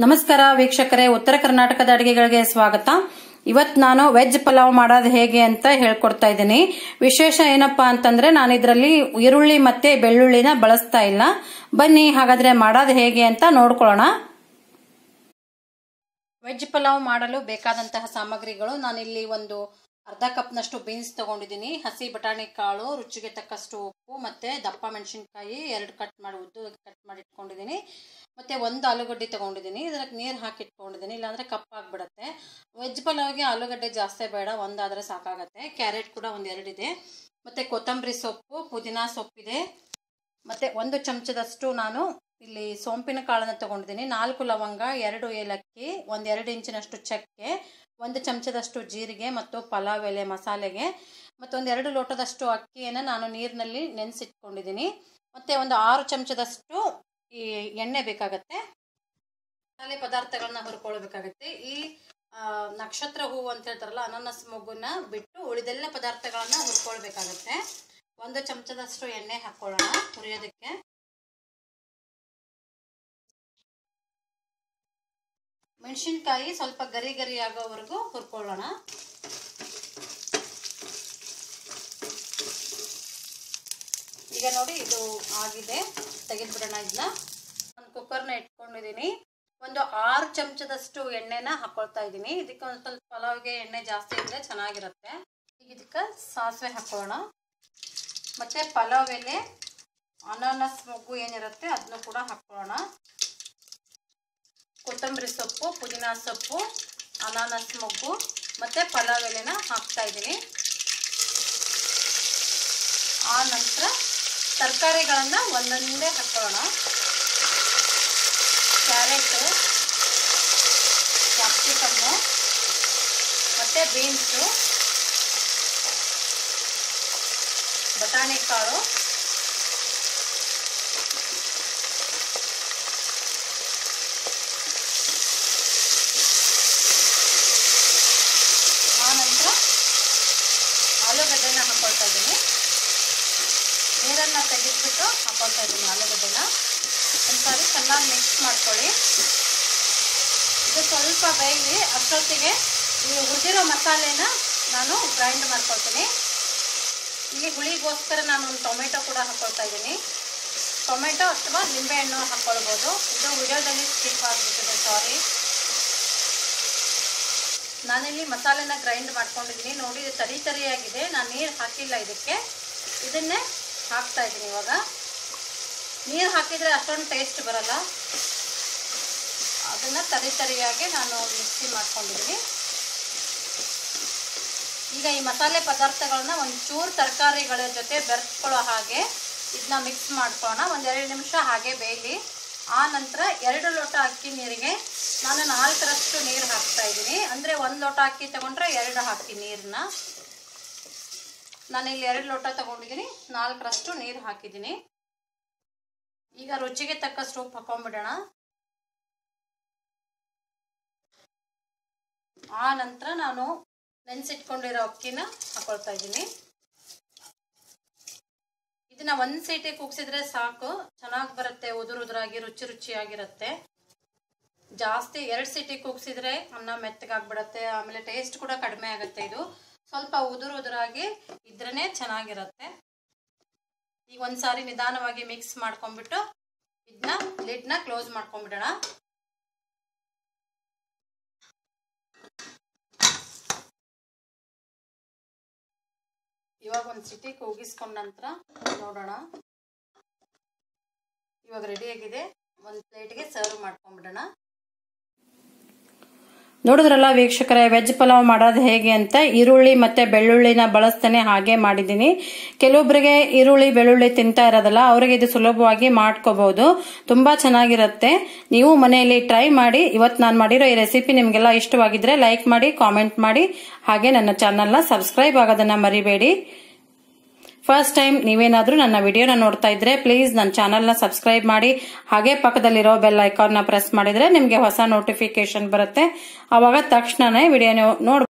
ನಮಸ್ಕಾರ ವೀಕ್ಷಕರೇ ಉತ್ತರ ಕರ್ನಾಟಕದ ಅಡಿಗೆಗಳಿಗೆ ಸ್ವಾಗತ ಇವತ್ ನಾನು ವೆಜ್ ಪಲಾವ್ ಮಾಡೋದು ಹೇಗೆ ಅಂತ ಹೇಳ್ಕೊಡ್ತಾ ಇದ್ದೀನಿ ವಿಶೇಷ ಏನಪ್ಪಾ ಅಂತಂದ್ರೆ ನಾನು ಇದರಲ್ಲಿ ಈರುಳ್ಳಿ ಮತ್ತೆ ಬೆಳ್ಳುಳ್ಳಿನ ಬಳಸ್ತಾ ಇಲ್ಲ ಬನ್ನಿ ಹಾಗಾದ್ರೆ ಮಾಡೋದು ಹೇಗೆ ಅಂತ ನೋಡ್ಕೊಳ್ಳೋಣ ವೆಜ್ ಪಲಾವ್ ಮಾಡಲು ಬೇಕಾದಂತಹ ಸಾಮಗ್ರಿಗಳು ನಾನಿಲ್ಲಿ ಒಂದು ಅರ್ಧ ಕಪ್ನಷ್ಟು ಬೀನ್ಸ್ ತಗೊಂಡಿದ್ದೀನಿ ಹಸಿ ಬಟಾಣಿ ಕಾಳು ರುಚಿಗೆ ತಕ್ಕಷ್ಟು ಉಪ್ಪು ಮತ್ತೆ ದಪ್ಪ ಮೆಣಸಿನ್ಕಾಯಿ ಎರಡು ಕಟ್ ಮಾಡಿ ಉದ್ದು ಕಟ್ ಮಾಡಿ ಇಟ್ಕೊಂಡಿದ್ದೀನಿ ಮತ್ತೆ ಒಂದು ಆಲೂಗಡ್ಡೆ ತಗೊಂಡಿದ್ದೀನಿ ಇದಕ್ಕೆ ನೀರು ಹಾಕಿ ಇಟ್ಕೊಂಡಿದ್ದೀನಿ ಇಲ್ಲಾಂದ್ರೆ ಕಪ್ಪಾಗ್ಬಿಡುತ್ತೆ ವೆಜ್ ಪಲಾವ್ಗೆ ಆಲೂಗಡ್ಡೆ ಜಾಸ್ತಿ ಬೇಡ ಒಂದಾದರೆ ಸಾಕಾಗತ್ತೆ ಕ್ಯಾರೆಟ್ ಕೂಡ ಒಂದು ಎರಡಿದೆ ಮತ್ತೆ ಕೊತ್ತಂಬರಿ ಸೊಪ್ಪು ಪುದೀನಾ ಸೊಪ್ಪಿದೆ ಮತ್ತೆ ಒಂದು ಚಮಚದಷ್ಟು ನಾನು ಇಲ್ಲಿ ಸೋಂಪಿನ ಕಾಳನ್ನು ತಗೊಂಡಿದ್ದೀನಿ ನಾಲ್ಕು ಲವಂಗ ಎರಡು ಏಲಕ್ಕಿ ಒಂದು ಎರಡು ಇಂಚಿನಷ್ಟು ಚಕ್ಕೆ ಒಂದು ಚಮಚದಷ್ಟು ಜೀರಿಗೆ ಮತ್ತು ಪಲಾವ್ ಎಲೆ ಮಸಾಲೆಗೆ ಮತ್ತೊಂದು ಎರಡು ಲೋಟದಷ್ಟು ಅಕ್ಕಿಯನ್ನು ನಾನು ನೀರಿನಲ್ಲಿ ನೆನೆಸಿಟ್ಕೊಂಡಿದ್ದೀನಿ ಮತ್ತು ಒಂದು ಆರು ಚಮಚದಷ್ಟು ಈ ಎಣ್ಣೆ ಬೇಕಾಗತ್ತೆ ಮಸಾಲೆ ಪದಾರ್ಥಗಳನ್ನ ಹುರ್ಕೊಳ್ಬೇಕಾಗತ್ತೆ ಈ ನಕ್ಷತ್ರ ಹೂವು ಅಂತ ಹೇಳ್ತಾರಲ್ಲ ಅನಾನಸ್ ಮೊಗ್ಗನ್ನ ಬಿಟ್ಟು ಉಳಿದೆಲ್ಲ ಪದಾರ್ಥಗಳನ್ನ ಹುರ್ಕೊಳ್ಬೇಕಾಗತ್ತೆ ಒಂದು ಚಮಚದಷ್ಟು ಎಣ್ಣೆ ಹಾಕೊಳ್ಳೋಣ ಹುರಿಯೋದಕ್ಕೆ ಮೆಣಸಿನ್ಕಾಯಿ ಸ್ವಲ್ಪ ಗರಿ ಗರಿ ಆಗೋವರೆಗೂ ಹುರ್ಕೊಳ್ಳೋಣ ಈಗ ನೋಡಿ ಇದು ಆಗಿದೆ ತೆಗೆದ್ಬಿಡೋಣ ಇದನ್ನ ಒಂದು ಕುಕ್ಕರ್ನ ಇಟ್ಕೊಂಡಿದ್ದೀನಿ ಒಂದು ಆರು ಚಮಚದಷ್ಟು ಎಣ್ಣೆನ ಹಾಕೊಳ್ತಾ ಇದ್ದೀನಿ ಇದಕ್ಕೆ ಒಂದು ಸ್ವಲ್ಪ ಪಲಾವ್ಗೆ ಎಣ್ಣೆ ಜಾಸ್ತಿ ಇದ್ರೆ ಚೆನ್ನಾಗಿರುತ್ತೆ ಈಗ ಇದಕ್ಕೆ ಸಾಸಿವೆ ಹಾಕೊಳ್ಳೋಣ ಮತ್ತೆ ಪಲಾವ್ ಎಲೆ ಅನಾನಸ್ ಮೊಗ್ಗು ಏನಿರುತ್ತೆ ಅದನ್ನು ಕೂಡ ಹಾಕೊಳ್ಳೋಣ ಕೊತ್ತಂಬರಿ ಸೊಪ್ಪು ಪುದೀನಾ ಸೊಪ್ಪು ಅನಾನಸ್ ಮೊಗ್ಗು ಮತ್ತು ಪಲಾವ್ ಎಲೆನ ಹಾಕ್ತಾ ಇದ್ದೀನಿ ಆ ನಂತರ ತರಕಾರಿಗಳನ್ನು ಒಂದೊಂದೇ ಹಾಕೊಳ್ಳೋಣ ಕ್ಯಾರೆಟು ಕ್ಯಾಪ್ಸಿಕಮ್ಮು ಮತ್ತು ಬೀನ್ಸು ಬಟಾಣಿ ಕಾಳು ಆನಂತರ ಆಲೂಗಡ್ಡೆನ ಹಾಕೊಳ್ತಾ ಇದ್ದೀನಿ ನೀರನ್ನು ತೆಗೆದ್ಬಿಟ್ಟು ಹಾಕೊಳ್ತಾ ಇದ್ದೀನಿ ಆಲೂಗಡ್ಡೆನ ಒಂದ್ಸಾರಿ ಚೆನ್ನಾಗಿ ಮಿಕ್ಸ್ ಮಾಡ್ಕೊಳ್ಳಿ ಇದು ಸ್ವಲ್ಪ ಬೇಯಲಿ ಅಷ್ಟೊತ್ತಿಗೆ ಈ ಹುರಿದಿರೋ ಮಸಾಲೆನ ನಾನು ಗ್ರೈಂಡ್ ಮಾಡ್ಕೊಳ್ತೀನಿ ಇಲ್ಲಿ ಹುಳಿಗೋಸ್ಕರ ನಾನು ಒಂದು ಟೊಮೆಟೊ ಕೂಡ ಹಾಕೊಳ್ತಾ ಇದ್ದೀನಿ ಟೊಮೆಟೊ ಅಥವಾ ನಿಂಬೆಹಣ್ಣು ಹಾಕ್ಕೊಳ್ಬೋದು ಇದು ವಿಡಿಯೋದಲ್ಲಿ ಸ್ಕಿಪ್ ಆಗಿಬಿಟ್ಟಿದೆ ಸಾರಿ ನಾನಿಲ್ಲಿ ಮಸಾಲೆನ ಗ್ರೈಂಡ್ ಮಾಡ್ಕೊಂಡಿದ್ದೀನಿ ನೋಡಿ ಇದು ತರಿ ತರಿಯಾಗಿದೆ ನಾನು ನೀರು ಹಾಕಿಲ್ಲ ಇದಕ್ಕೆ ಇದನ್ನೇ ಹಾಕ್ತಾ ಇದ್ದೀನಿ ಇವಾಗ ನೀರು ಹಾಕಿದರೆ ಅಷ್ಟೊಂದು ಟೇಸ್ಟ್ ಬರಲ್ಲ ಅದನ್ನು ತರಿ ತರಿಯಾಗಿ ನಾನು ಮಿಕ್ಸಿ ಮಾಡ್ಕೊಂಡಿದ್ದೀನಿ ಈಗ ಈ ಮಸಾಲೆ ಪದಾರ್ಥಗಳನ್ನ ಒಂಚೂರು ತರಕಾರಿಗಳ ಜೊತೆ ಬೆರೆಸ್ಕೊಳ್ಳೋ ಹಾಗೆ ಇದನ್ನ ಮಿಕ್ಸ್ ಮಾಡ್ಕೊಳ್ಳೋಣ ಒಂದೆರಡು ನಿಮಿಷ ಹಾಗೆ ಬೇಯಲಿ ಆ ನಂತರ ಎರಡು ಲೋಟ ಅಕ್ಕಿ ನೀರಿಗೆ ನಾನು ನಾಲ್ಕರಷ್ಟು ನೀರು ಹಾಕ್ತಾ ಇದ್ದೀನಿ ಅಂದರೆ ಒಂದು ಲೋಟ ಅಕ್ಕಿ ತಗೊಂಡ್ರೆ ಎರಡು ಹಾಕಿ ನೀರನ್ನ ನಾನು ಇಲ್ಲಿ ಎರಡು ಲೋಟ ತಗೊಂಡಿದ್ದೀನಿ ನಾಲ್ಕರಷ್ಟು ನೀರು ಹಾಕಿದ್ದೀನಿ ಈಗ ರುಚಿಗೆ ತಕ್ಕಷ್ಟು ಉಪ್ಪು ಹಾಕೊಂಡ್ಬಿಡೋಣ ಆ ನಂತರ ನಾನು ನೆನೆಸಿಟ್ಕೊಂಡಿರೋ ಅಕ್ಕಿನ ಹಾಕೊಳ್ತಾ ಇದ್ದೀನಿ ಇದನ್ನ ಒಂದು ಸೀಟಿ ಕೂಗ್ಸಿದ್ರೆ ಸಾಕು ಚೆನ್ನಾಗಿ ಬರುತ್ತೆ ಉದುರು ಉದುರಾಗಿ ರುಚಿ ರುಚಿಯಾಗಿರುತ್ತೆ ಜಾಸ್ತಿ ಎರಡು ಸೀಟಿ ಕೂಗ್ಸಿದ್ರೆ ಅನ್ನ ಮೆತ್ತಗಾಗ್ಬಿಡತ್ತೆ ಆಮೇಲೆ ಟೇಸ್ಟ್ ಕೂಡ ಕಡಿಮೆ ಆಗುತ್ತೆ ಇದು ಸ್ವಲ್ಪ ಉದುರು ಉದುರಾಗಿ ಇದ್ರೇ ಚೆನ್ನಾಗಿರುತ್ತೆ ಈಗ ಒಂದ್ಸಾರಿ ನಿಧಾನವಾಗಿ ಮಿಕ್ಸ್ ಮಾಡ್ಕೊಂಡ್ಬಿಟ್ಟು ಇದನ್ನ ಲಿಡ್ನ ಕ್ಲೋಸ್ ಮಾಡ್ಕೊಂಡ್ಬಿಡೋಣ ಇವಾಗ ಒಂದು ಸಿಟಿ ಕೂಗಿಸ್ಕೊಂಡ ನಂತರ ನೋಡೋಣ ಇವಾಗ ರೆಡಿಯಾಗಿದೆ ಒಂದು ಪ್ಲೇಟ್ಗೆ ಸರ್ವ್ ಮಾಡ್ಕೊಂಡ್ಬಿಡೋಣ ನೋಡಿದ್ರಲ್ಲ ವೀಕ್ಷಕರೇ ವೆಜ್ ಪಲಾವ್ ಮಾಡೋದು ಹೇಗೆ ಅಂತ ಈರುಳ್ಳಿ ಮತ್ತೆ ಬೆಳ್ಳುಳ್ಳಿನ ಬಳಸ್ತಾನೆ ಹಾಗೆ ಮಾಡಿದ್ದೀನಿ ಕೆಲವೊಬ್ಬರಿಗೆ ಈರುಳ್ಳಿ ಬೆಳ್ಳುಳ್ಳಿ ತಿಂತಾ ಇರೋದಲ್ಲ ಅವರಿಗೆ ಇದು ಸುಲಭವಾಗಿ ಮಾಡ್ಕೋಬಹುದು ತುಂಬಾ ಚೆನ್ನಾಗಿರುತ್ತೆ ನೀವು ಮನೆಯಲ್ಲಿ ಟ್ರೈ ಮಾಡಿ ಇವತ್ತು ನಾನು ಮಾಡಿರೋ ಈ ರೆಸಿಪಿ ನಿಮಗೆಲ್ಲ ಇಷ್ಟವಾಗಿದ್ರೆ ಲೈಕ್ ಮಾಡಿ ಕಾಮೆಂಟ್ ಮಾಡಿ ಹಾಗೆ ನನ್ನ ಚಾನಲ್ನ ಸಬ್ಸ್ಕ್ರೈಬ್ ಆಗೋದನ್ನ ಮರಿಬೇಡಿ ಫಸ್ಟ್ ಟೈಮ್ ನೀವೇನಾದ್ರೂ ನನ್ನ ವಿಡಿಯೋನ ನೋಡ್ತಾ ಇದ್ರೆ ಪ್ಲೀಸ್ ನನ್ನ ಚಾನಲ್ನ ಸಬ್ಸ್ಕ್ರೈಬ್ ಮಾಡಿ ಹಾಗೆ ಪಕ್ಕದಲ್ಲಿರೋ ಬೆಲ್ ಐಕಾನ್ನ ಪ್ರೆಸ್ ಮಾಡಿದ್ರೆ ನಿಮಗೆ ಹೊಸ ನೋಟಿಫಿಕೇಶನ್ ಬರುತ್ತೆ ಅವಾಗ ತಕ್ಷಣನೇ ವಿಡಿಯೋ ನೋಡ್